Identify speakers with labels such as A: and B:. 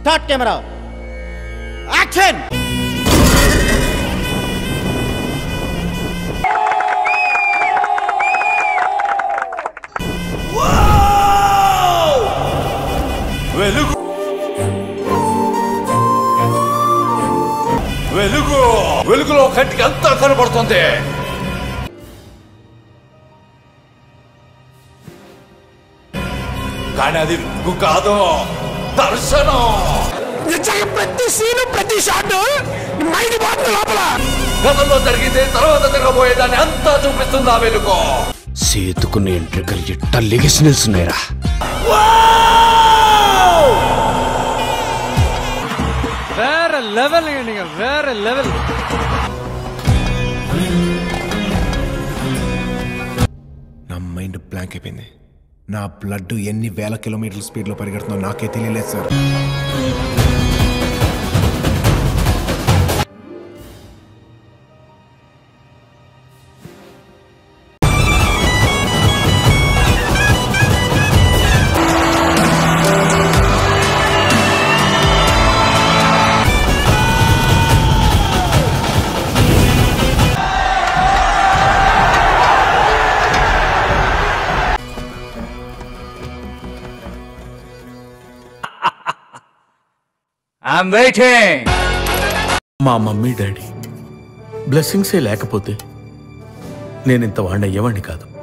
A: start camera action
B: వెలుగు వెలుగు వెలుగులో కంటికి అంతా కనబడుతుంది కానీ అది వెలుగు కాదు దర్శనం
C: నిజంగా ప్రతి సీను ప్రతి షాట్ మైండ్ పోతుంది లోపల
B: గతంలో జరిగితే తర్వాత జరగబోయేదాన్ని అంతా చూపిస్తుంది ఆ వెలుగు
C: సేతుకున్న ఎంట్రికలు ఎట్ట లెగసి నిల్చున్నాయిరా
D: வேற லெவலுங்க நீங்க வேற லெவல்
E: నా మైండ్ బ్లాంక్ అయిపోయింది నా బ్లడ్ ఎన్ని వేల కిలోమీటర్ల స్పీడ్లో పరిగెడుతుందో నాకే తెలియలేదు సార్
B: ఐఎమ్ వెయిటింగ్
F: మా మమ్మీ డాడీ బ్లెస్సింగ్సే లేకపోతే నేను ఇంత వాడిని అయ్యేవాడిని కాదు